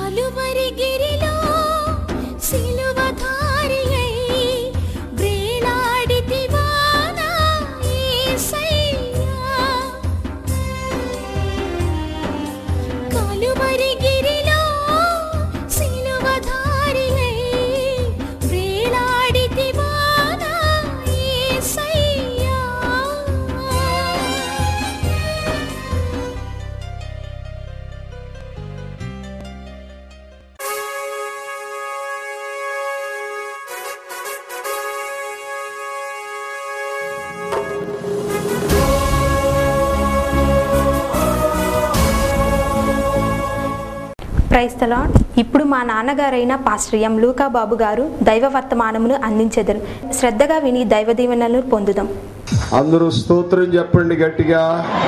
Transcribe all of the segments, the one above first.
కలువరి గిరిలో సిలువధారియై వేలాడితివా నా యేసయ్యా కలువరి గిరిలో సిలువధారియై వేలాడితివా నా యేసయ్యా క్రైస్తలా ఇప్పుడు మా నాన్నగారైన పాస్టర్ ఎం లూకా బాబు గారు దైవ వర్తమానమును అందించెదరు శ్రద్ధగా విని దైవ దీవెనలను పొందుదాం అందరూ స్తోత్రం చెప్పండి గట్టిగా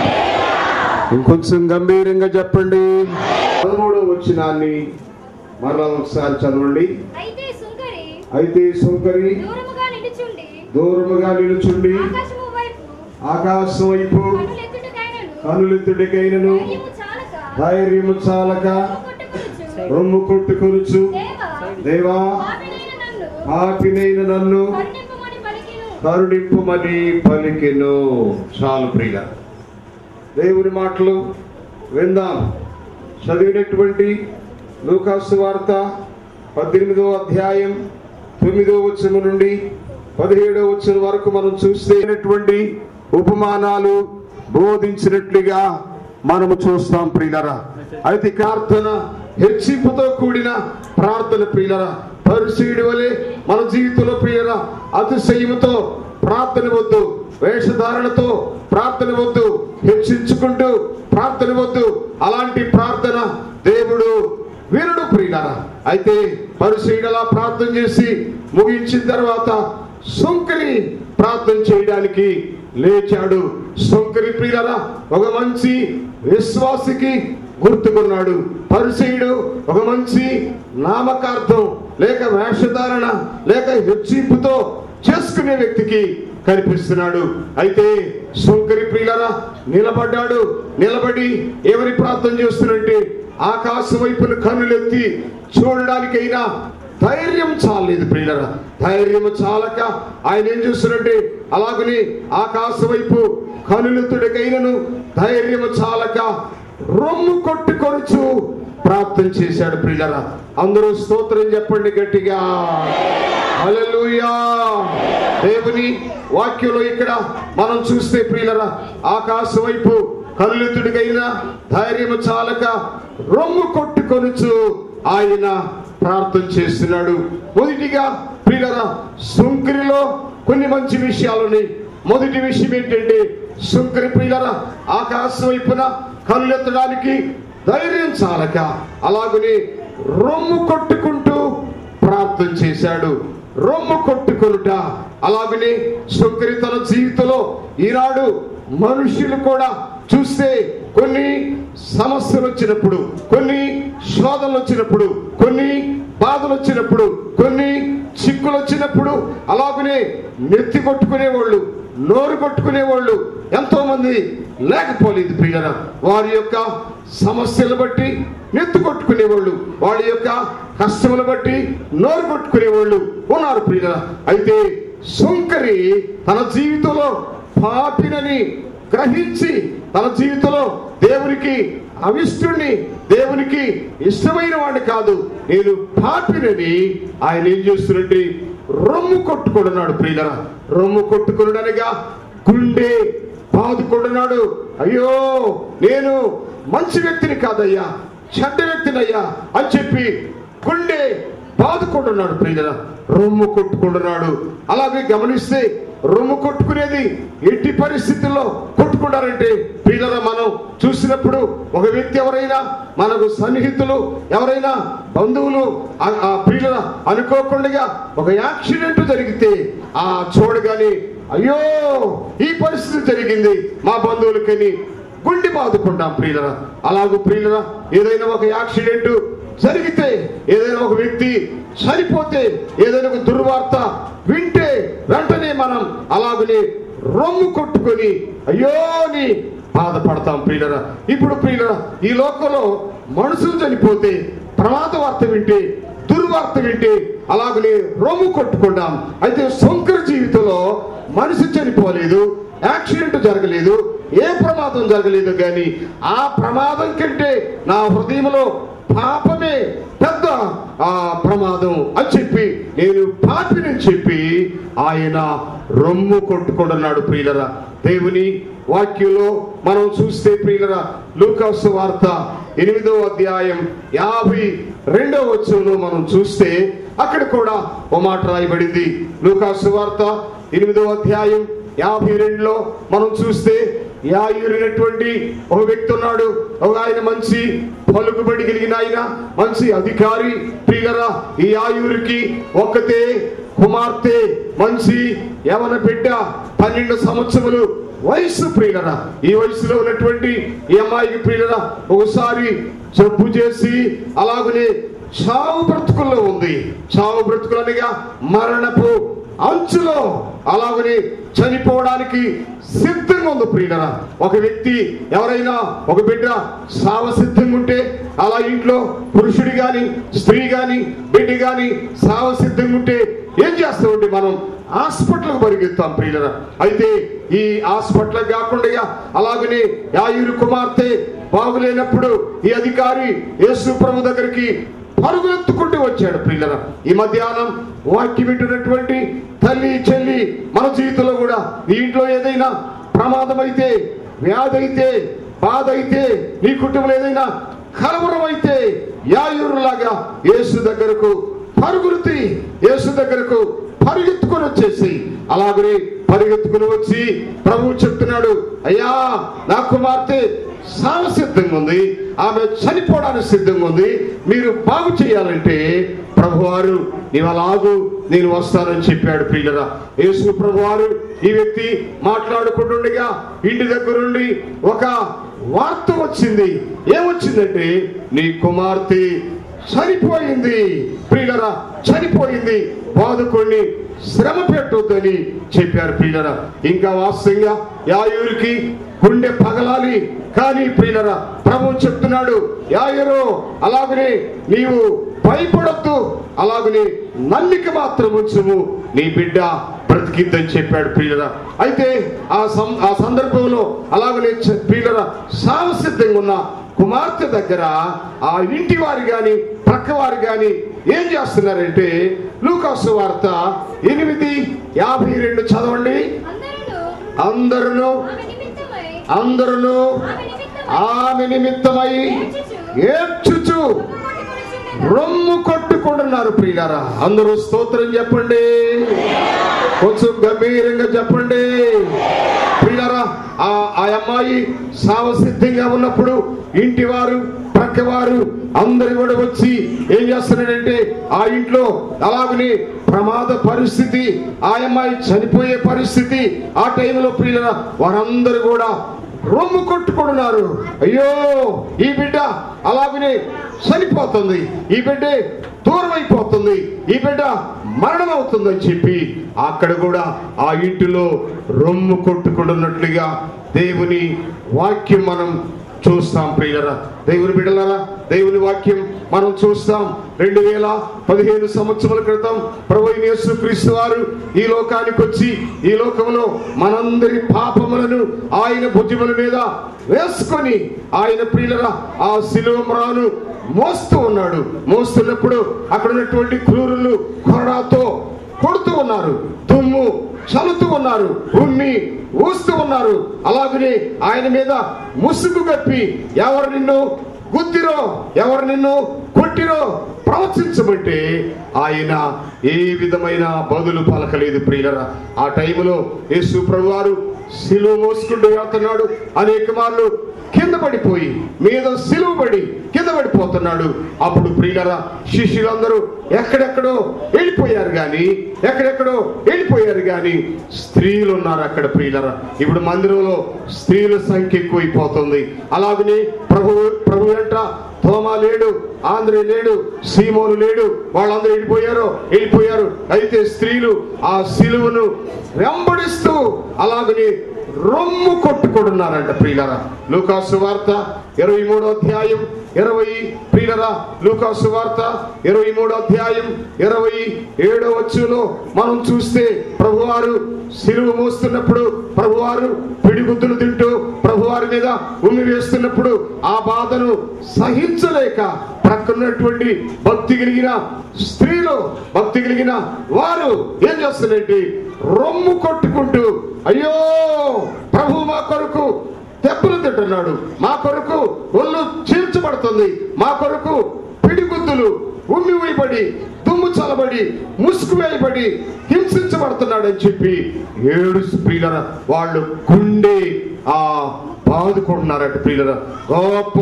ఇంకొంచెం గంభీరంగా చెప్పండి పదమూడవ వచ్చినాన్ని మరలా ఒకసారి చదవండి అయితే సుంకరి అయితే సుంకరి దూరముగా నిలుచుండి దూరముగా నిలుచుండి ఆకాశము వైపు ఆకాశం వైపు కన్నులెత్తుటకైనను కనులెత్తుడికైనను ధైర్యము చాలక ధైర్యము చాలక కొట్టుకొనుచు రొమ్ము కొట్టుకొనుచు దేవా దేవా పాపినైన నన్ను పాపినైన నన్ను కరుణింపమని పలికిను కరుణింపుమని పలికెను చాలు ప్రియ దేవుని మాటలు విందాం చదివినటువంటి లూకాసు వార్త పద్దెనిమిదో అధ్యాయం తొమ్మిదో వచనం నుండి పదిహేడో వచనం వరకు మనం చూస్తేటువంటి ఉపమానాలు బోధించినట్లుగా మనము చూస్తాం ప్రియులరా అయితే ఈ ప్రార్థన హెచ్చింపుతో కూడిన ప్రార్థన ప్రియులరా పరిశీడి వలె మన జీవితంలో ప్రియుల అతిశయముతో ప్రార్థన వద్దు వేషధారణతో ప్రార్థన వద్దు హెచ్చించుకుంటూ ప్రార్థన వద్దు అలాంటి ప్రార్థన దేవుడు వీరుడు ప్రియులరా అయితే పరిశీడలా ప్రార్థన చేసి ముగించిన తర్వాత సుంకరి ప్రార్థన చేయడానికి లేచాడు సుంకరి ప్రియులరా ఒక మంచి విశ్వాసికి గుర్తుకున్నాడు పరిచయుడు ఒక మంచి నామకార్థం లేక వేషధారణ లేక హెచ్చింపుతో చేసుకునే వ్యక్తికి కనిపిస్తున్నాడు అయితే సుంకరి ప్రియులరా నిలబడ్డాడు నిలబడి ఎవరి ప్రార్థన చేస్తున్నట్టే ఆకాశం వైపున కన్నులెత్తి చూడడానికైనా ధైర్యం చాలేదు ప్రియులరా ధైర్యం చాలక ఆయన ఏం చేస్తున్నట్టే అలాగని ఆకాశం వైపు కనులెత్తుడికైనను ధైర్యం చాలక రొమ్ము కొట్టుకొనుచు ప్రార్థన చేశాడు ప్రియులరా అందరూ స్తోత్రం చెప్పండి గట్టిగా హల్లెలూయా దేవుని వాక్యంలో ఇక్కడ మనం చూస్తే ప్రియులరా ఆకాశం వైపు కళ్ళెత్తుడికైనా ధైర్యం చాలక రొమ్ము కొట్టుకొనుచు ఆయన ప్రార్థన చేస్తున్నాడు మొదటిగా ప్రియులరా సుంకరిలో కొన్ని మంచి విషయాలున్నాయి మొదటి విషయం ఏంటంటే సుంకరి ప్రియులరా ఆకాశం వైపున కళ్ళెత్తడానికి ధైర్యం చాలక అలాగని రొమ్ము కొట్టుకుంటూ ప్రార్థన చేశాడు రొమ్ము కొట్టుకొనుట అలాగనే సుంకరి తన జీవితంలో ఈనాడు మనుషులు కూడా చూస్తే కొన్ని సమస్యలు వచ్చినప్పుడు కొన్ని శోధనలు వచ్చినప్పుడు కొన్ని బాధలు వచ్చినప్పుడు కొన్ని చిక్కులు వచ్చినప్పుడు అలాగనే నెత్తి కొట్టుకునేవాళ్ళు నోరు కొట్టుకునేవాళ్ళు ఎంతో మంది లేకపోలేదు ప్రియుల వారి యొక్క సమస్యలు బట్టి నెత్తి కొట్టుకునేవాళ్ళు వాళ్ళ యొక్క కష్టములు బట్టి నోరు కొట్టుకునేవాళ్ళు ఉన్నారు ప్రియుల అయితే సుంకరి తన జీవితంలో పాపినని గ్రహించి తన జీవితంలో దేవునికి అవిష్టుణ్ణి దేవునికి ఇష్టమైన వాడిని కాదు నేను పాపినని ఆయన ఏం చేస్తున్నట్టు రొమ్ము కొట్టుకుంటున్నాడు ప్రియులరా రొమ్ము కొట్టుకున్నాడనగా గుండె బాదుకుంటున్నాడు అయ్యో నేను మంచి వ్యక్తిని కాదయ్యా చెడ్డ వ్యక్తినయ్యా అని చెప్పి గుండె బాదుకుంటున్నాడు ప్రియులరా రొమ్ము కొట్టుకుంటున్నాడు అలాగే గమనిస్తే రొమ్ము కొట్టుకునేది ఎట్టి పరిస్థితుల్లో కొట్టుకుంటారంటే ప్రియులరా మనం చూసినప్పుడు ఒక వ్యక్తి ఎవరైనా మనకు సన్నిహితులు ఎవరైనా బంధువులు ఆ- ఆ ప్రియుల అనుకోకుండా ఒక యాక్సిడెంట్ జరిగితే ఆ చూడగానే అయ్యో ఈ పరిస్థితి జరిగింది మా బంధువులకని గుండె బాదుకుంటాం ప్రియులరా అలాగూ ప్రియులరా ఏదైనా ఒక యాక్సిడెంట్ జరిగితే ఏదైనా ఒక వ్యక్తి చనిపోతే ఏదైనా ఒక దుర్వార్త వింటే వెంటనే మనం అలాగనే రొమ్ము కొట్టుకొని అయ్యో అని బాధపడతాం ప్రియులరా ఇప్పుడు ప్రియులరా ఈ లోకంలో మనుషులు చనిపోతే ప్రమాద వార్త వింటే దుర్వార్త వింటే అలాగనే రొమ్ము కొట్టుకుంటాం అయితే శంకర జీవితంలో మనిషి చనిపోలేదు యాక్సిడెంట్ జరగలేదు ఏ ప్రమాదం జరగలేదు కానీ ఆ ప్రమాదం కంటే నా హృదయంలో పాపమే పెద్ద ఆ ప్రమాదం అని చెప్పి నేను పాపిని చెప్పి ఆయన రొమ్ము కొట్టుకుంటున్నాడు ప్రియులరా దేవుని వాక్యంలో మనం చూస్తే ప్రియులరా లూకాసు వార్త ఎనిమిదో అధ్యాయం యాభై రెండవ వచ్చంలో మనం చూస్తే అక్కడ కూడా ఓ మాట రాయబడింది లూకాసు వార్త ఎనిమిదో అధ్యాయం యాభై రెండులో మనం చూస్తే యాయురైనటువంటి ఒక వ్యక్తి ఉన్నాడు ఒక ఆయన మంచి పలుకుబడి కలిగిన ఆయన మంచి అధికారి ప్రియులరా ఈ ఆయురికి ఒక్కతే కుమార్తె మంచి యవన బిడ్డ పన్నెండు సంవత్సరములు వయసు ప్రియులరా ఈ వయసులో ఉన్నటువంటి ఈ అమ్మాయికి ప్రియులరా ఒకసారి జబ్బు చేసి అలాగనే చావు బ్రతుకుల్లో ఉంది చావు బ్రతుకులనగా మరణపు అంచులో అలాగనే చనిపోవడానికి సిద్ధంగా ఉంది ప్రియులరా ఒక వ్యక్తి ఎవరైనా ఒక బిడ్డ సావ సిద్ధంగా ఉంటే అలా ఇంట్లో పురుషుడి గాని స్త్రీ గాని బిడ్డ గాని సావ సిద్ధంగా ఉంటే ఏం చేస్తామండి మనం హాస్పిటల్కి పరిగెత్తాం ప్రియులరా అయితే ఈ హాస్పిటల్ కాకుండా అలాగనే యాయురు కుమార్తె బాగులేనప్పుడు ఈ అధికారి యేసు ప్రభు దగ్గరికి పరుగులెత్తుకుంటూ వచ్చాడు ప్రియులరా ఈ మధ్యాహ్నం వాక్యం వింటున్నటువంటి తల్లి చెల్లి మన జీవితంలో కూడా నీ ఇంట్లో ఏదైనా ప్రమాదం అయితే వ్యాధి అయితే బాధ అయితే నీ కుటుంబంలో ఏదైనా కలవరం అయితే యాయూరులాగా యేసు దగ్గరకు పరుగురుతి యేసు దగ్గరకు పరిగెత్తుకొని వచ్చేసి అలాగనే పరిగెత్తుకుని వచ్చి ప్రభువు చెప్తున్నాడు అయ్యా నా కుమార్తె సావ సిద్ధంగా ఉంది ఆమె చనిపోవడానికి సిద్ధంగా ఉంది మీరు బాగు చేయాలంటే ప్రభువారు నీవు అలాగు నేను వస్తానని చెప్పాడు ప్రియులరా యేసు ప్రభువారు ఈ వ్యక్తి మాట్లాడుకుంటుండగా ఇంటి దగ్గర నుండి ఒక వార్త వచ్చింది ఏమొచ్చిందంటే నీ కుమార్తె చనిపోయింది ప్రియులరా చనిపోయింది బాధకొని శ్రమ పెట్టొద్దని చెప్పారు ప్రియులరా ఇంకా వాస్తవంగా యాయూరికి గుండె పగలాలి కానీ ప్రియులరా ప్రభు చెప్తున్నాడు యాయరు అలాగనే నీవు భయపడొద్దు అలాగనే నమ్మిక మాత్రం ఉంచుము నీ బిడ్డ బ్రతికిద్దని చెప్పాడు ప్రియులరా అయితే ఆ సం ఆ సందర్భంలో అలాగనే చ- ప్రియులరా సావసిద్ధంగా ఉన్న కుమార్తె దగ్గర ఆ ఇంటి వారు గాని పక్క వారు గాని ఏం చేస్తున్నారంటే లూకాసు వార్త ఎనిమిది యాభై రెండు చదవండి అందరూ అందరూ ఆమె నిమిత్తమై అందరూ ఆమె నిమిత్తమై ఆమె నిమిత్తమై ఏడ్చుచు కొట్టుకొనుచుండెను. రొమ్ము కొట్టుకుంటున్నారు ప్రియులారా అందరూ స్తోత్రం చెప్పండి కొంచెం గంభీరంగా చెప్పండి ప్రియులారా ఆ ఆ అమ్మాయి సావసిద్ధంగా ఉన్నప్పుడు ఇంటి వారు ప్రక్క వారు అందరు కూడా వచ్చి ఏం చేస్తున్నాడంటే ఆ ఇంట్లో అలాగనే ప్రమాద పరిస్థితి ఆ అమ్మాయి చనిపోయే పరిస్థితి ఆ టైంలో ప్రియుల వారందరూ కూడా రొమ్ము కొట్టుకుంటున్నారు అయ్యో ఈ బిడ్డ అలాగనే చనిపోతుంది ఈ బిడ్డ దూరం అయిపోతుంది ఈ బిడ్డ మరణం అవుతుందని చెప్పి అక్కడ కూడా ఆ ఇంటిలో రొమ్ము కొట్టుకుంటున్నట్లుగా దేవుని వాక్యం మనం చూస్తాం ప్రియులరా దేవుని బిడ్డలరా దేవుని వాక్యం మనం చూస్తాం రెండు వేల పదిహేను సంవత్సరాల క్రితం ప్రభు అయిన యేసుక్రీస్తు వారు ఈ లోకానికి వచ్చి ఈ లోకంలో మనందరి పాపములను ఆయన భుజముల మీద వేసుకొని ఆయన ప్రియులరా ఆ శిలువమ్రాను మోస్తూ ఉన్నాడు మోస్తున్నప్పుడు అక్కడ ఉన్నటువంటి క్రూరులు కొరడాతో కొడుతూ ఉన్నారు దుమ్ము చల్లుతూ ఉన్నారు ఉమ్మి ఊస్తూ ఉన్నారు అలాగనే ఆయన మీద ముసుగు కప్పి ఎవరు నిన్ను గుద్దిరో ఎవరు నిన్ను కొట్టిరో ప్రవచించమంటే ఆయన ఏ విధమైన బదులు పలకలేదు ప్రియులరా ఆ టైంలో యేసు ప్రభువారు సిలువ మోసుకుంటూ వెళ్తున్నాడు అనేక మార్లు కింద పడిపోయి మీద సిలువ పడి కింద పడిపోతున్నాడు అప్పుడు ప్రియులరా శిష్యులందరూ ఎక్కడెక్కడో వెళ్ళిపోయారు గాని ఎక్కడెక్కడో వెళ్ళిపోయారు గాని స్త్రీలు ఉన్నారు అక్కడ ప్రియులరా ఇప్పుడు మందిరంలో స్త్రీల సంఖ్య ఎక్కువైపోతుంది అలాగనే ప్రభు ప్రభు వెంట తోమా లేడు ఆంధ్రే లేడు సీమోను లేడు వాళ్ళందరూ వెళ్ళిపోయారు వెళ్ళిపోయారు అయితే స్త్రీలు ఆ సిలువను వెంబడిస్తూ అలాగని రొమ్ము కొట్టుకుంటున్నారంట ప్రియులరా లూకాసు వార్త ఇరవై మూడో అధ్యాయం ఇరవై ప్రియులరా లూకాసు వార్త ఇరవై మూడో అధ్యాయం ఇరవై ఏడో వచ్చులో మనం చూస్తే ప్రభువారు సిలువ మోస్తున్నప్పుడు ప్రభువారు పిడిగుద్దులు తింటూ ప్రభువారి మీద ఉమ్మి వేస్తున్నప్పుడు ఆ బాధను సహించలేక ప్రక్కన్నటువంటి భక్తి కలిగిన స్త్రీలు భక్తి కలిగిన వారు ఏం చేస్తున్నారంటే రొమ్ము కొట్టుకుంటూ అయ్యో ప్రభు మా కొరకు దెబ్బలు తింటున్నాడు మా కొరకు ఒళ్ళు చీల్చబడుతుంది మా కొరకు పిడిగుద్దులు ఉమ్మి వేయబడి దుమ్ము చలబడి ముసుగు వేయబడి హింసించబడుతున్నాడని చెప్పి ఏడు ప్రియుల వాళ్ళు గుండె ఆ బాదుకుంటున్నారట ప్రియుల గొప్ప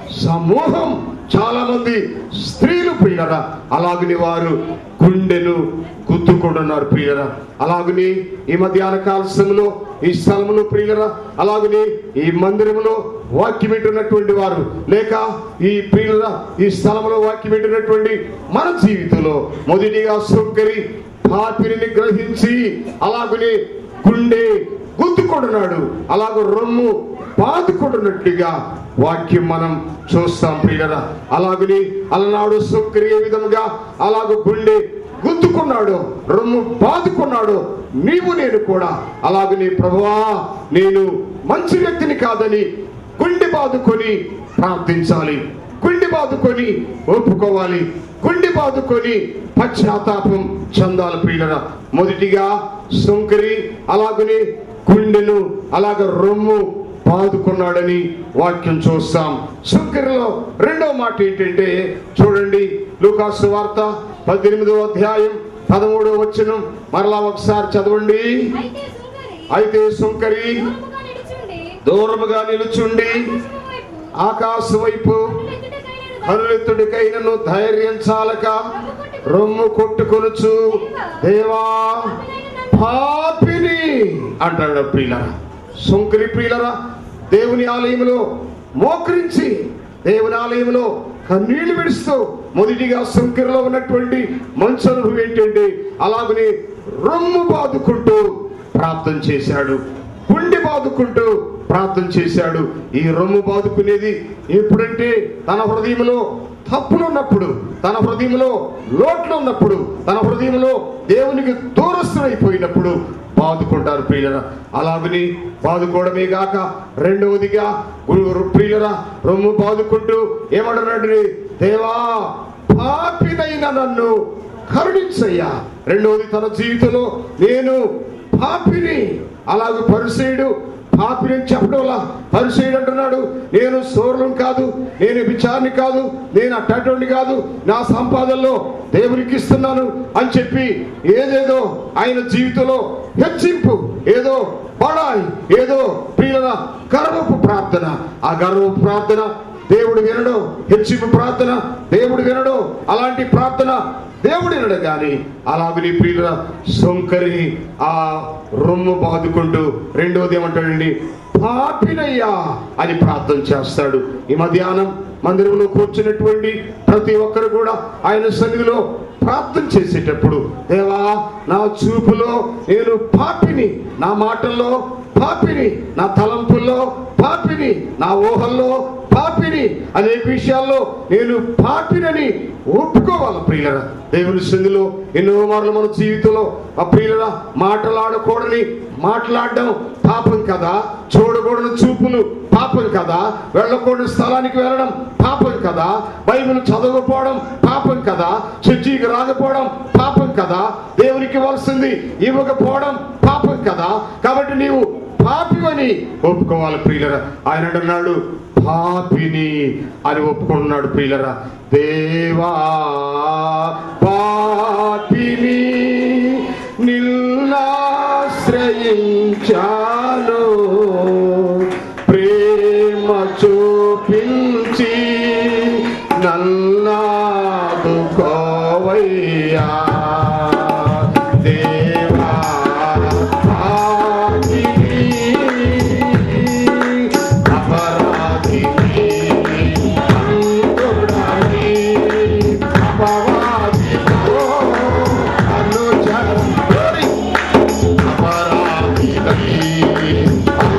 సమూహం చాలా మంది స్త్రీలు ప్రియులరా అలాగని వారు గుండెను గుద్దుకుంటున్నారు ప్రియులరా అలాగని ఈ మధ్యాహ్న కాల సమయంలో ఈ స్థలములో ప్రియులరా అలాగని ఈ మందిరములో వాక్యం వింటున్నటువంటి వారు లేక ఈ ప్రియులరా ఈ స్థలంలో వాక్యం వింటున్నటువంటి మన జీవితంలో మొదటిగా సుంకరి పాపిని గ్రహించి అలాగని గుండె గుద్దుకుంటున్నాడు అలాగ రొమ్ము బాదుకుంటున్నట్లుగా వాక్యం మనం చూస్తాం ప్రియులరా అలాగని అలనాడు సుంకరి ఏ విధముగా అలాగ గుండె గుద్దుకున్నాడు రొమ్ము బాదుకున్నాడు నీవు నేను కూడా అలాగని ప్రభువా నేను మంచి వ్యక్తిని కాదని గుండె బాదుకొని ప్రార్థించాలి గుండె బాదుకొని ఒప్పుకోవాలి గుండె బాదుకొని పశ్చాత్తాపం చెందాలి ప్రియులరా మొదటిగా సుంకరి అలాగనే గుండెను అలాగ రొమ్ము బాదుకున్నాడని వాక్యం చూస్తాం సుంకరిలో రెండో మాట ఏంటంటే చూడండి లూకాసు వార్త పద్దెనిమిదో అధ్యాయం పదమూడో వచనం మరలా ఒకసారి చదవండి అయితే సుంకరి అయితే సుంకరి దూరముగా నిలుచుండి దూరముగా నిలుచుండి ఆకాశము వైపు ఆకాశ వైపు కన్నులెత్తుటకైనను హనులెత్తుడికైనను ధైర్యం చాలక రొమ్ము కొట్టుకొనుచు దేవా పాపిని అంటాడు ప్రియులరా సుంకరి ప్రియులరా దేవుని ఆలయంలో మోకరించి దేవుని ఆలయంలో కన్నీళ్లు విడుస్తూ మొదటిగా సుంకరిలో ఉన్నటువంటి మంచి అనుభవం ఏంటంటే అలాగనే రొమ్ము బాదుకుంటూ ప్రార్థన చేశాడు గుండె బాదుకుంటూ ప్రార్థన చేశాడు ఈ రొమ్ము బాదుకునేది ఎప్పుడంటే తన హృదయంలో తప్పులు ఉన్నప్పుడు తన హృదయంలో లోట్లు ఉన్నప్పుడు తన హృదయంలో దేవునికి దూరస్తులైపోయినప్పుడు బాదుకుంటారు ప్రియులరా అలాగని బాదుకోవడమే గాక రెండవదిగా గురు- ప్రియులరా రొమ్ము బాదుకుంటూ ఏమంటున్నాడు దేవా పాపినైన నన్ను కరుణించయ్యా రెండవది తన జీవితంలో నేను పాపిని అలాగే పరిసేయుడు పాపిని చెప్పడం వల్ల పరిసేయుడు అంటున్నాడు నేను సోర్లం కాదు నేను విచారణ కాదు నేను అట్టటువంటి కాదు నా సంపాదనలో దేవునికి ఇస్తున్నాను అని చెప్పి ఏదేదో ఆయన జీవితంలో హెచ్చింపు ఏదో పడాయి ఏదో ప్రియుల గర్వపు ప్రార్థన ఆ గర్వపు ప్రార్థన దేవుడు వినడు హెచ్చింపు ప్రార్థన దేవుడు వినడు అలాంటి ప్రార్థన దేవుడు వినడు కానీ అలాగని ప్రియుల సొంకరి ఆ రొమ్ము బాదుకుంటూ రెండోది ఏమంటాడండి పాపినయ్యా అని ప్రార్థన చేస్తాడు ఈ మధ్యాహ్నం మందిరంలో కూర్చున్నటువంటి ప్రతి ఒక్కరు కూడా ఆయన సన్నిధిలో ప్రార్థన చేసేటప్పుడు దేవా నా చూపులో నేను పాపిని నా మాటల్లో పాపిని నా తలంపుల్లో పాపిని నా ఊహల్లో పాపిని అనేక విషయాల్లో నేను పాపినని ఒప్పుకోవాలి ప్రియులరా దేవుని సంధిలో ఎన్నో మార్లు మన జీవితంలో ఆ ప్రియులరా మాటలాడకూడని మాట్లాడడం పాపం కదా చూడకూడని చూపులు పాపం కదా వెళ్ళకూడని స్థలానికి వెళ్ళడం పాపం కదా బైబిల్ చదవకపోవడం పాపం కదా చర్చికి రాకపోవడం పాపం కదా దేవునికి ఇవ్వాల్సింది ఇవ్వకపోవడం పాపం కదా కాబట్టి నీవు పాపివని ఒప్పుకోవాలి ప్రియులరా ఆయన అన్నాడు పాపిని అని ఒప్పుకుంటున్నాడు ప్రియులరా దేవా పాపిని నిల్లాశ్రయించాను ప్రేమ చూపించి నల్లాదుకోవయ్యా దేవా పాపిని అపరాధిని అంతుడని అపవాదితో అనుచరుడి అపరాధిని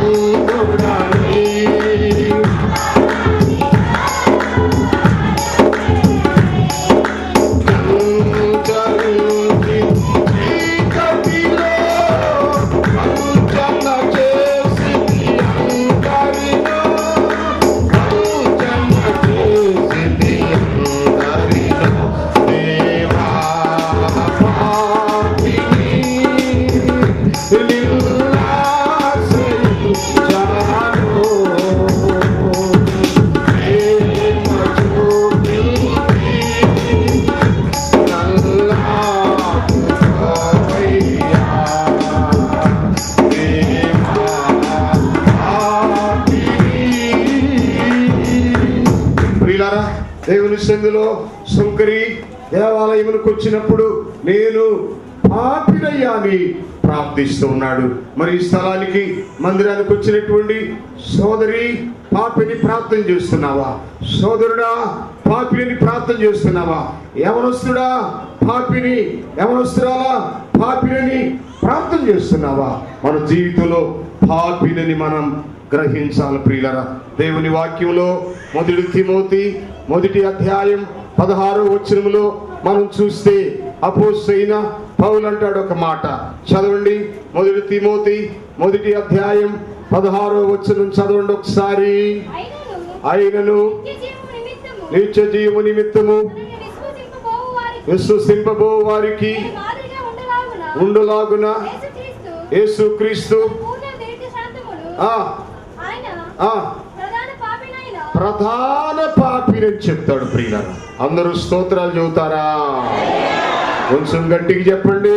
సన్నిధిలో శంకరి దేవాలయములకు వచ్చినప్పుడు నేను పాపినయ్యా అని ప్రార్థిస్తూ ఉన్నాడు మరి ఈ స్థలానికి మందిరానికి వచ్చినటువంటి సోదరి పాపిని ప్రార్థన చేస్తున్నావా సోదరుడా పాపిని ప్రార్థన చేస్తున్నావా ఎవరొస్తుడా పాపిని ఎవరొస్తురాలా పాపిని ప్రార్థన చేస్తున్నావా మన జీవితంలో పాపిని మనం గ్రహించాలి ప్రియులరా దేవుని వాక్యంలో మొదటి తిమోతి మొదటి అధ్యాయం పదహారో వచనములో మనం చూస్తే అపోసైన పౌలు అంటాడు ఒక మాట చదవండి మొదటి తిమోతి మొదటి అధ్యాయం పదహారో వచనం చదవండి ఒకసారి అయినను ఆయనను నిత్య జీవము నిమిత్తము నిత్య జీవు నిమిత్తము తనని విశ్వసింపబోవు వారికి విశ్వసింపబో వారికి నేను మాదిరిగా ఉండలాగున ఉండులాగున యేసుక్రీస్తు యేసుక్రీస్తు పూర్ణ దీర్ఘ శాంతములు ఆ ఆయన ఆ ప్రధాన పాపినైన ప్రధాన పాపిని చెప్తాడు ప్రియుల అందరూ స్తోత్రాలు చెబుతారా కొంచెం గట్టికి చెప్పండి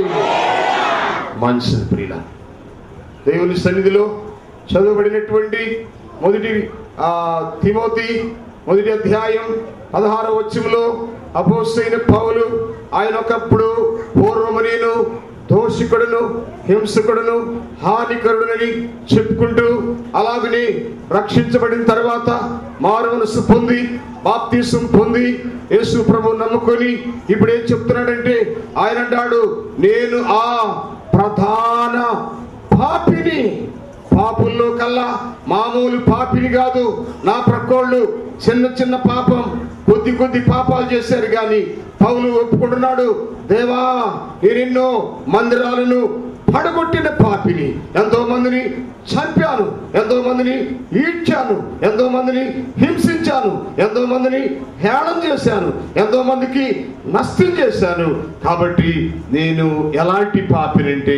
మంచిది ప్రియుల దేవుని సన్నిధిలో చదువుబడినటువంటి మొదటి ఆ తిమోతి మొదటి అధ్యాయం పదహారవ వచ్చంలో అపోసైన పౌలు ఆయన ఒకప్పుడు పూర్వము నేను దోషికుడును హింసకుడును హానికరుడనని చెప్పుకుంటూ అలాగనే రక్షించబడిన తర్వాత మారు మనసు పొంది బాప్తీసం పొంది యేసు ప్రభు నమ్ముకొని ఇప్పుడు ఏం చెప్తున్నాడంటే ఆయన అంటాడు నేను ఆ ప్రధాన పాపిని పాపుల్లో కల్లా మామూలు పాపిని కాదు నా ప్రక్కోళ్ళు చిన్న చిన్న పాపం కొద్ది కొద్ది పాపాలు చేశారు కానీ పౌలు ఒప్పుకుంటున్నాడు దేవా నేనెన్నో మందిరాలను పడగొట్టిన పాపిని ఎంతో మందిని చంపాను ఎంతో మందిని ఈడ్చాను ఎంతో మందిని హింసించాను ఎంతో మందిని హేళన చేశాను ఎంతో మందికి నష్టం చేశాను కాబట్టి నేను ఎలాంటి పాపినంటే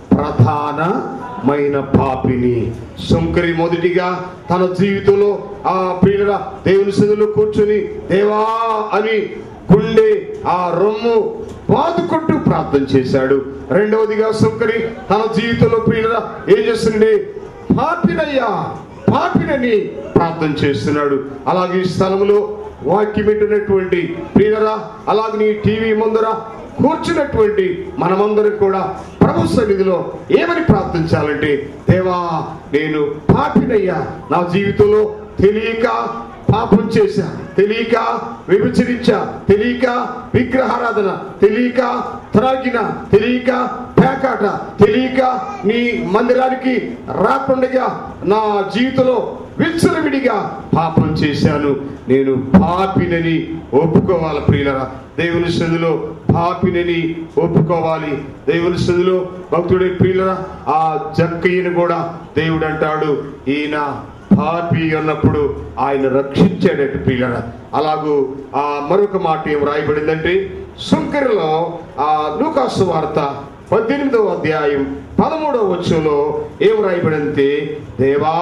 ప్రధానమైన పాపిని శంకరి మొదటిగా తన జీవితంలో ఆ ప్రియుల దేవుని సన్నిధిలో కూర్చొని దేవా అని గుండె ఆ రొమ్ము బాదుకుంటూ ప్రార్థన చేశాడు రెండవదిగా శంకరి తన జీవితంలో ప్రియుల ఏం చేస్తుండే పాపినయ్యా పాపినని ప్రార్థన చేస్తున్నాడు అలాగే ఈ స్థలంలో వాక్యం వింటున్నటువంటి ప్రియులరా అలాగే నీ టీవీ ముందర కూర్చున్నటువంటి మనమందరం కూడా ప్రభు సన్నిధిలో ఏమని ప్రార్థించాలంటే దేవా నేను పాపినయ్యా నా జీవితంలో తెలియక పాపం చేశా తెలియక విభజించా తెలియక విగ్రహారాధన తెలియక త్రాగిన తెలియక పేకాట తెలియక నీ మందిరానికి రాకుండగా నా జీవితంలో విచ్చలవిడిగా పాపం చేశాను నేను పాపినని ఒప్పుకోవాలి ప్రియులరా దేవుని సందులో పాపినని ఒప్పుకోవాలి దేవుని సందులో భక్తుడి ప్రియులరా ఆ జక్కయ్యను కూడా దేవుడు అంటాడు ఈయన పాపి అన్నప్పుడు ఆయన రక్షించాడట ప్రియులరా అలాగూ ఆ మరొక మాట ఏం రాయబడిందంటే సుంకరిలో ఆ లూకాసు వార్త పద్దెనిమిదవ అధ్యాయం పదమూడవ వచ్చంలో ఏం రాయబడింది దేవా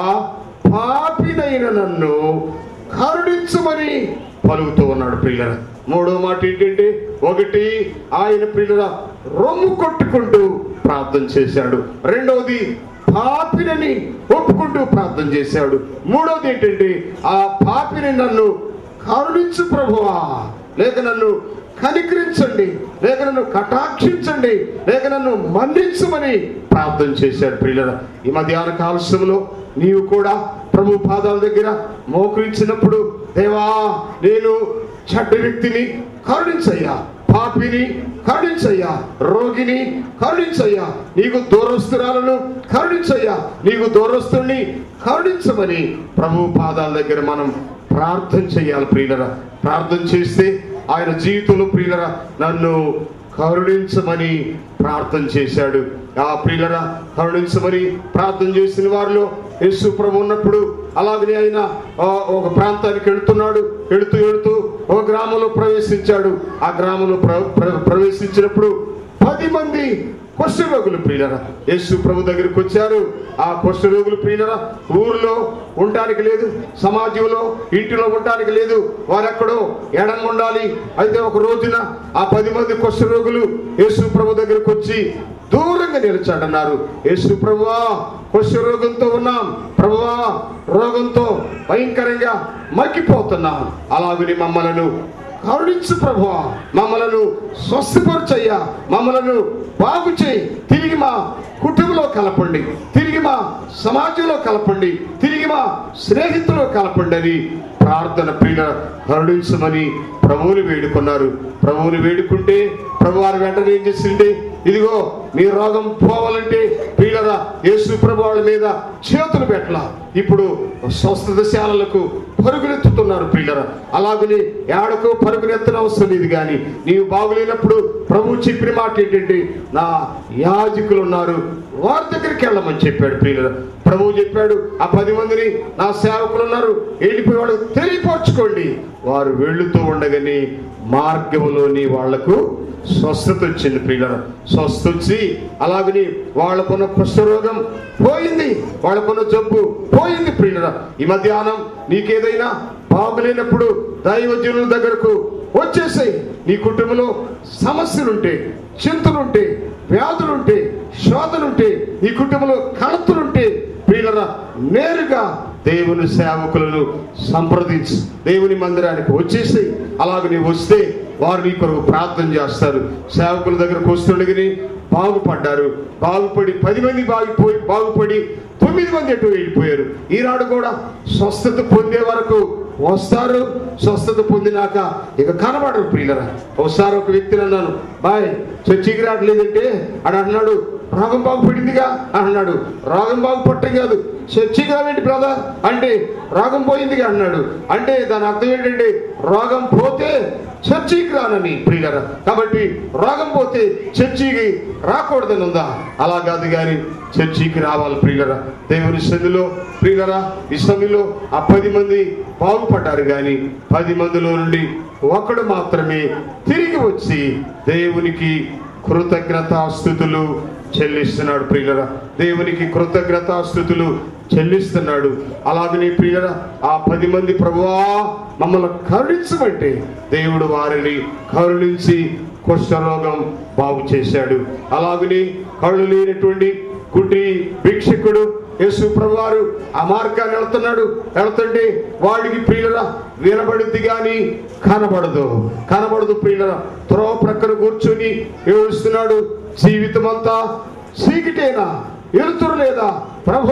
పాపినైన నన్ను కరుణించమని పలుకుతూ ఉన్నాడు ప్రియులర మూడో మాట ఏంటంటే ఒకటి ఆయన ప్రియుల రొమ్ము కొట్టుకుంటూ ప్రార్థన చేశాడు రెండవది పాపినని ఒప్పుకుంటూ ప్రార్థన చేశాడు మూడవది ఏంటంటే ఆ పాపిని నన్ను కరుణించు ప్రభువా లేక నన్ను కనికరించండి లేక నన్ను కటాక్షించండి లేక నన్ను మన్నించమని ప్రార్థన చేశాడు ప్రియుల ఈ మధ్యాహ్న కాలశంలో నీవు కూడా ప్రభు పాదాల దగ్గర మోకరించినప్పుడు దేవా నేను చెడ్డ వ్యక్తిని కరుణించయ్యా పాపిని కరుణించయ్యా రోగిని కరుణించయ్యా నీకు దూరస్తురాలను కరుణించయ్యా నీకు దూరస్తుని కరుణించమని ప్రభు పాదాల దగ్గర మనం ప్రార్థన చేయాలి ప్రియులరా ప్రార్థన చేస్తే ఆయన జీవితంలో ప్రియులరా నన్ను కరుణించమని ప్రార్థన చేశాడు ఆ ప్రియులరా కరుణించమని ప్రార్థన చేసిన వారిలో యేసు ప్రభు ఉన్నప్పుడు అలాగనే ఆయన ఆ, ఒక ప్రాంతానికి వెళుతున్నాడు వెళుతూ వెళుతూ ఒక గ్రామంలో ప్రవేశించాడు ఆ గ్రామంలో ప్ర- ప్ర- ప్రవేశించినప్పుడు పది మంది కుష్ఠరోగులు ప్రియులరా యేసు ప్రభు దగ్గరికి వచ్చారు ఆ కుష్ఠరోగులు ప్రియులరా ఊర్లో ఉండటానికి లేదు సమాజంలో ఇంటిలో ఉండటానికి లేదు వారెక్కడో ఎడం ఉండాలి అయితే ఒక రోజున ఆ పది మంది కుష్ఠరోగులు యేసు ప్రభు దగ్గరికి వచ్చి దూరంగా నిలిచాడన్నారు యేసు ప్రభువా కుష్ఠరోగంతో ఉన్నాం ప్రభువా రోగంతో భయంకరంగా మగ్గిపోతున్నాం అలాగని మమ్మలను కరుణించు ప్రభు మమ్మలను స్వస్థపరచయ్యా మమ్మలను బాగు చేయి తిరిగి మా కుటుంబంలో కలపండి తిరిగి మా సమాజంలో కలపండి తిరిగి మా స్నేహితులో కలపండి అని ప్రార్థన ప్రియ కరుణించమని ప్రభువుని వేడుకున్నారు ప్రభువుని వేడుకుంటే ప్రభు వారు వెంటనే ఏం చేసిండే ఇదిగో మీ రోగం పోవాలంటే ప్రియులరా యేసు ప్రభు వాళ్ళ మీద చేతులు పెట్టలా ఇప్పుడు స్వస్థత శాలలకు పరుగునెత్తుతున్నారు ప్రియులరా అలాగని ఏడకు పరుగునెత్తన అవసరం లేదు కానీ నీవు బాగులేనప్పుడు ప్రభు చెప్పిన మాట ఏంటంటే నా యాజకులు ఉన్నారు వారి దగ్గరికి వెళ్ళమని చెప్పాడు ప్రియులరా ప్రభువు చెప్పాడు ఆ పది మందిని నా సేవకులు ఉన్నారు వెళ్ళిపోయి వాళ్ళకు తెలియపరచుకోండి వారు వెళుతూ ఉండగానే మార్గంలోని వాళ్లకు స్వస్థత వచ్చింది ప్రియుల స్వస్థ వచ్చి అలాగని వాళ్ళకున్న కుష్ఠరోగం పోయింది వాళ్ళకున్న జబ్బు పోయింది ప్రియుల ఈ మధ్యాహ్నం నీకేదైనా బాగులేనప్పుడు దైవజనుల దగ్గరకు వచ్చేసాయి నీ కుటుంబంలో సమస్యలుంటే చింతలుంటే వ్యాధులుంటే శోధనుంటే నీ కుటుంబంలో కలతలుంటే ప్రియులరా నేరుగా దేవుని సేవకులను సంప్రదించి దేవుని మందిరానికి వచ్చేసి అలాగ నీవు వస్తే వారు నీ కొరకు ప్రార్థన చేస్తారు సేవకుల దగ్గరకు వస్తుండగానే బాగుపడ్డారు బాగుపడి పది మంది బాగుపోయి బాగుపడి తొమ్మిది మంది ఎటు వెళ్ళిపోయారు ఈనాడు కూడా స్వస్థత పొందే వరకు వస్తారు స్వస్థత పొందినాక ఇక కనబడరు ప్రియులరా ఒకసారి ఒక వ్యక్తిని అన్నాను బాయ్ చర్చికి రావట్లేదంటే అని అన్నాడు రోగం బాగుపడిందిగా అన్నాడు రోగం బాగుపడటం కాదు చర్చికి రావేంటి బ్రదర్ అంటే రోగం పోయిందిగా అన్నాడు అంటే దాని అర్థం ఏంటంటే రోగం పోతే చర్చికి రానని ప్రియులరా కాబట్టి రోగం పోతే చర్చికి రాకూడదని ఉందా అలా కాదు కానీ చర్చికి రావాలి ప్రియులరా దేవుని సంధిలో ప్రియులరా ఈ సంధిలో ఆ పది మంది బాగుపడ్డారు కానీ పది మందిలో నుండి ఒకడు మాత్రమే తిరిగి వచ్చి దేవునికి కృతజ్ఞతాస్థుతులు చెల్లిస్తున్నాడు ప్రియులరా దేవునికి కృతజ్ఞతాస్థుతులు చెల్లిస్తున్నాడు అలాగనే ప్రియుల ఆ పది మంది ప్రభువా మమ్మల్ని కరుణించమంటే దేవుడు వారిని కరుణించి కుష్ఠరోగం బాగు చేశాడు అలాగనే కళ్ళు లేనటువంటి గుడ్డి భిక్షకుడు యేసు ప్రభువారు ఆ మార్గాన్ని వెళ్తున్నాడు వెళ్తుంటే వాడికి ప్రియులరా వినబడుద్ది గాని కనబడదు కనబడదు ప్రియులరా త్రోవ ప్రక్కన కూర్చొని ఏడుస్తున్నాడు జీవితం అంతా చీకటేనా ఎలుతురు లేదా ప్రభో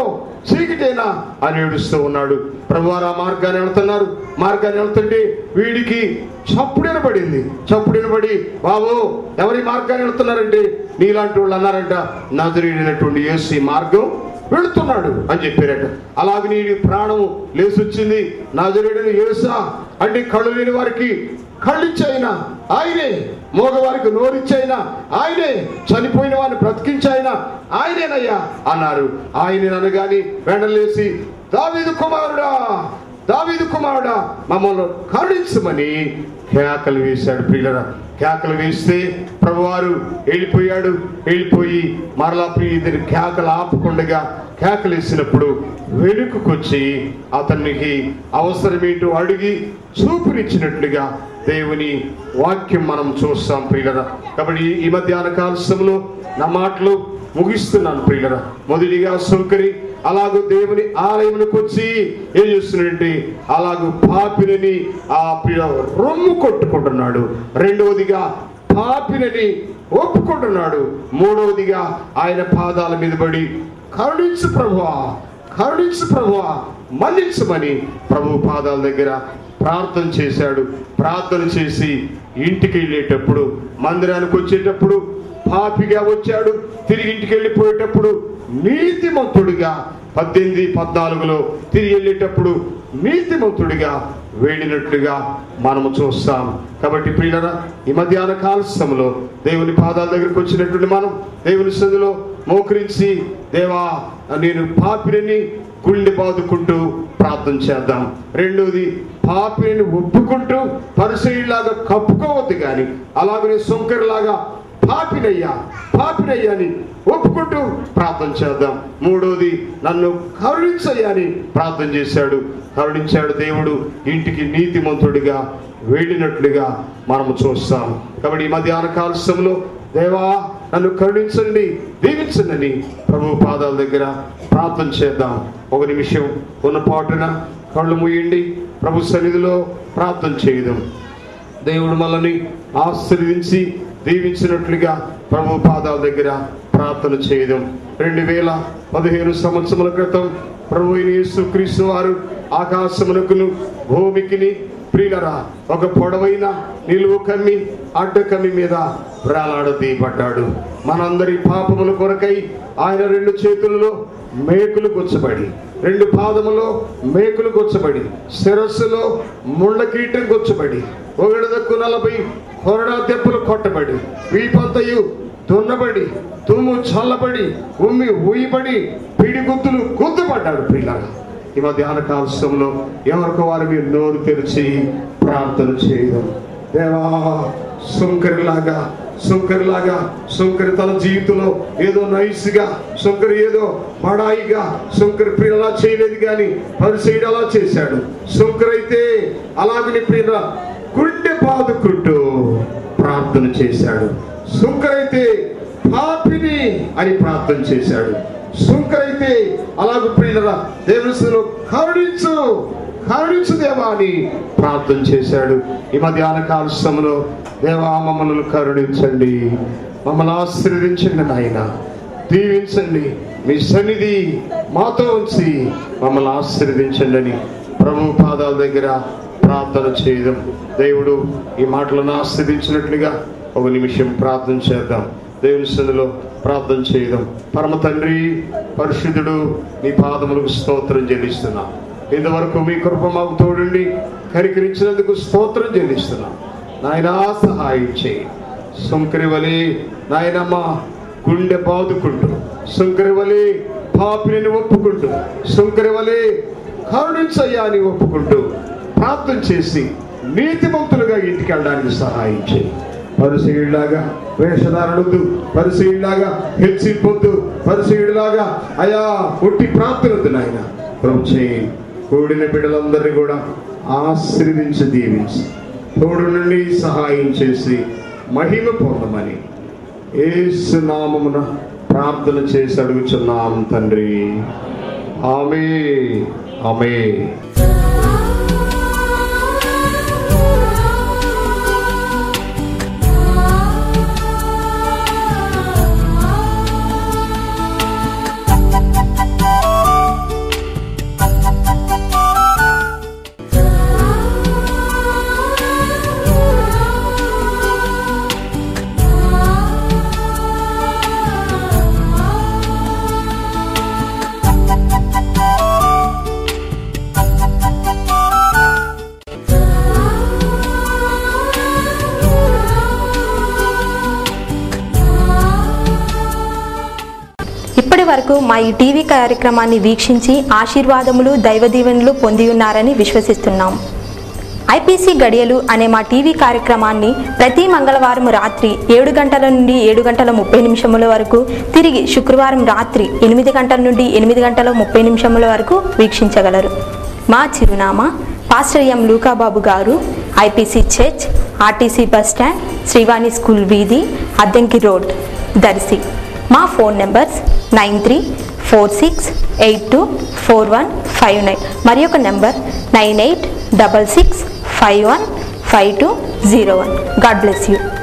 చీకటేనా అని ఏడుస్తూ ఉన్నాడు ప్రభువారు ఆ మార్గాన్ని వెళ్తున్నారు మార్గాన్ని వెళ్తుంటే వీడికి చప్పుడు వినబడింది చప్పుడు వినబడి బాబు ఎవరి మార్గాన్ని వెళ్తున్నారంటే నీలాంటి వాళ్ళు అన్నారంట నజరీడినటువంటి యేసు ఈ మార్గం వెళుతున్నాడు అని చెప్పారట అలాగే నీ ప్రాణము లేసొచ్చింది నజరీడిని యేసా అంటే కళ్ళు లేని వారికి కళ్ళిచ్చైనా ఆయనే మోగవారికి నోరిచ్చైనా ఆయనే చనిపోయిన వారిని బ్రతికించైనా ఆయనేనయ్యా అన్నారు ఆయన అనగాని వెంటలేసి దావీదు కుమారుడా దావీదు కుమారుడా మమ్మల్ని కరుణించమని కేకలు వేశాడు ప్రియులరా కేకలు వేస్తే ప్రభువారు వెళ్ళిపోయాడు వెళ్ళిపోయి మరలా ప్రియ ఇద్దరు కేకలు ఆపకుండగా కేకలు వేసినప్పుడు వెనుకకొచ్చి అతనికి అవసరమేంటో అడిగి చూపునిచ్చినట్లుగా దేవుని వాక్యం మనం చూస్తాం ప్రియులరా కాబట్టి ఈ మధ్యాహ్న కాల సమయంలో నా మాటలు ముగిస్తున్నాను ప్రియులరా మొదటిగా సుంకరి అలాగూ దేవుని ఆలయములకు వచ్చి ఏం చేస్తున్నాడంటే అలాగూ పాపినని ఆ ప్రియ రొమ్ము కొట్టుకుంటున్నాడు రెండవదిగా పాపినని ఒప్పుకుంటున్నాడు మూడవదిగా ఆయన పాదాల మీద పడి కరుణించు ప్రభువా కరుణించు ప్రభువా మన్నించమని ప్రభు పాదాల దగ్గర ప్రార్థన చేశాడు ప్రార్థన చేసి ఇంటికి వెళ్ళేటప్పుడు మందిరానికి వచ్చేటప్పుడు పాపిగా వచ్చాడు తిరిగి ఇంటికి వెళ్ళిపోయేటప్పుడు నీతిమంతుడిగా పద్దెనిమిది పద్నాలుగులో తిరిగి వెళ్ళేటప్పుడు నీతిమంతుడిగా వెళ్ళినట్లుగా మనము చూస్తాం కాబట్టి ప్రియులరా ఈ మధ్యాహ్న కాల సమయంలో దేవుని పాదాల దగ్గరికి వచ్చినటువంటి మనం దేవుని సందులో మోకరించి దేవా నేను పాపిని గుండె బాదుకుంటూ ప్రార్థన చేద్దాం రెండోది పాపిని ఒప్పుకుంటూ పరిశీలిలాగా కప్పుకోవద్దు కానీ అలాగనే సొంకరిలాగా పాపినయ్యా పాపినయ్యా అని ఒప్పుకుంటూ ప్రార్థన చేద్దాం మూడోది నన్ను కరుణించయ్యా అని ప్రార్థన చేశాడు కరుణించాడు దేవుడు ఇంటికి నీతిమంతుడిగా వెళ్ళినట్లుగా మనము చూస్తాం కాబట్టి ఈ మధ్యాహ్న కాల సమయంలో దేవా నన్ను కరుణించండి దీవించండి ప్రభు పాదాల దగ్గర ప్రార్థన చేద్దాం ఒక నిమిషం ఉన్న పాటున కళ్ళు మూయండి ప్రభు సన్నిధిలో ప్రార్థన చేయదాం దేవుడు మనల్ని ఆశీర్వదించి దీవించినట్లుగా ప్రభు పాదాల దగ్గర ప్రార్థన చేయడం రెండు వేల పదిహేను సంవత్సరముల క్రితం ప్రభు అయిన యేసుక్రీస్తు వారు ఆకాశమునకును భూమికిని ప్రియులరా ఒక పొడవైన నిలువు కమ్మి అడ్డ కమ్మి మీద వేలాడదీయబడ్డాడు మనందరి పాపముల కొరకై ఆయన రెండు చేతులలో మేకులు గుచ్చబడి రెండు పాదములో మేకులు గుచ్చబడి శిరస్సులో ముళ్ళ కీటం గుచ్చబడి ఒకడదక్కు నలభై కొరడా దెబ్బలు కొట్టబడి వీపంతయు దున్నబడి తుమ్ము చల్లబడి ఉమ్మి ఊయబడి పిడిగుద్దులు గుద్దుపడ్డాడు పిల్లలు ఈ మధ్యాహ్న కాలశంలో ఎవరికి వారు మీరు నోరు తెరిచి ప్రార్థన చేయడం దేవా సుంకరిలాగా సుంకరిలాగా సుంకరి తన జీవితంలో ఏదో నైస్గా సుంకరి ఏదో బడాయిగా సుంకరి ప్రియ అలా చేయలేదు కానీ పరిసైడ్ అలా చేశాడు సుంకరి అయితే అలాగని ప్రియ గుండె బాదుకుంటూ ప్రార్థన చేశాడు సుంకరైతే పాపిని అని ప్రార్థన చేశాడు సుంకరైతే అలాగ ప్రియులరా దేవునిలో కరుణించు కరుణించు దేవా అని ప్రార్థన చేశాడు ఈ మధ్యాహ్న కాల సమయంలో దేవా మమ్మల్ని కరుణించండి మమ్మల్ని ఆశీర్వదించండి నాయన దీవించండి మీ సన్నిధి మాతో ఉంచి మమ్మల్ని ఆశీర్వదించండి అని ప్రభు పాదాల దగ్గర ప్రార్థన చేయడం దేవుడు ఈ మాటలను ఆస్వాదించినట్లుగా ఒక నిమిషం ప్రార్థన చేద్దాం దేవుని సన్నిధిలో ప్రార్థన చేయడం పరమ తండ్రి పరిశుద్ధుడు నీ పాదములకు స్తోత్రం చెల్లిస్తున్నాం ఇంతవరకు మీ కృప మాకు తోడండి కరికరించినందుకు స్తోత్రం చెల్లిస్తున్నాం నాయనా సహాయం చేయి సుంకరి వలె నాయనమ్మ గుండె బాదుకుంటూ సుంకరి వలె పాపిని ఒప్పుకుంటూ సుంకరి వలె కరుణించయ్యా అని ఒప్పుకుంటూ ప్రార్థన చేసి నీతిమంతులుగా ఇంటికి వెళ్ళడానికి సహాయం చేయి పరిశీలిలాగా వేషధారణొద్దు పరిశీలిలాగా హెచ్చింపొద్దు పరిశీలిలాగా అయా ఒట్టి ప్రార్థనొద్దు నాయన ప్రభు చేయి కూడిన బిడ్డలందరినీ కూడా ఆశీర్వదించి దీవించి తోడు నుండి సహాయం చేసి మహిమ పొందమని ఏసు నామమున ప్రార్థన చేసి అడుగుచున్నాం తండ్రి ఆమె ఆమె ఇప్పటి వరకు మా ఈ టీవీ కార్యక్రమాన్ని వీక్షించి ఆశీర్వాదములు దైవ దీవెనలు పొంది ఉన్నారని విశ్వసిస్తున్నాం ఐపీసీ గడియలు అనే మా టీవీ కార్యక్రమాన్ని ప్రతి మంగళవారం రాత్రి ఏడు గంటల నుండి ఏడు గంటల ముప్పై నిమిషముల వరకు తిరిగి శుక్రవారం రాత్రి ఎనిమిది గంటల నుండి ఎనిమిది గంటల ముప్పై నిమిషముల వరకు వీక్షించగలరు మా చిరునామా పాస్టర్ ఎం లూకాబాబు గారు IPC church RTC bus stand Srivani school వీధి అద్దెంకి రోడ్ దర్శి మా phone numbers nine three four six eight two four one five nine మరి ఒక number nine eight double six five one five two zero one God bless you